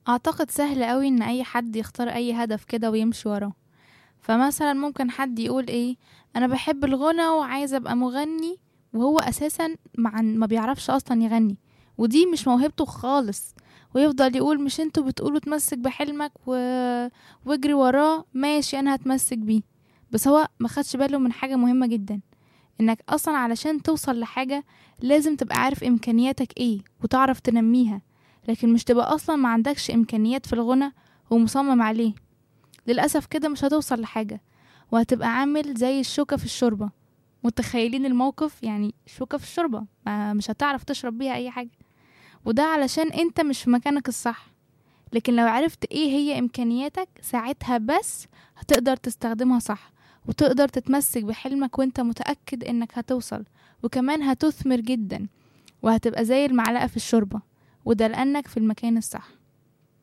اعتقد سهل قوي ان اي حد يختار اي هدف كده ويمشي وراه فمثلا ممكن حد يقول ايه انا بحب الغنى وعايز ابقى مغني وهو اساسا مع ما بيعرفش اصلا يغني ودي مش موهبته خالص ويفضل يقول مش انتوا بتقولوا تمسك بحلمك و... واجري وراه ماشي انا هتمسك بيه بس هو ما خدش باله من حاجة مهمة جدا انك اصلا علشان توصل لحاجة لازم تبقى عارف امكانياتك ايه وتعرف تنميها لكن مش تبقى اصلا ما عندكش امكانيات في الغنى ومصمم عليه للاسف كده مش هتوصل لحاجة وهتبقى عامل زي الشوكة في الشوربة متخيلين الموقف يعني شوكة في الشوربة ما مش هتعرف تشرب بيها اي حاجة وده علشان انت مش في مكانك الصح لكن لو عرفت ايه هي امكانياتك ساعتها بس هتقدر تستخدمها صح وتقدر تتمسك بحلمك وانت متأكد انك هتوصل وكمان هتثمر جدا وهتبقى زي المعلقة في الشوربة وده لأنك في المكان الصح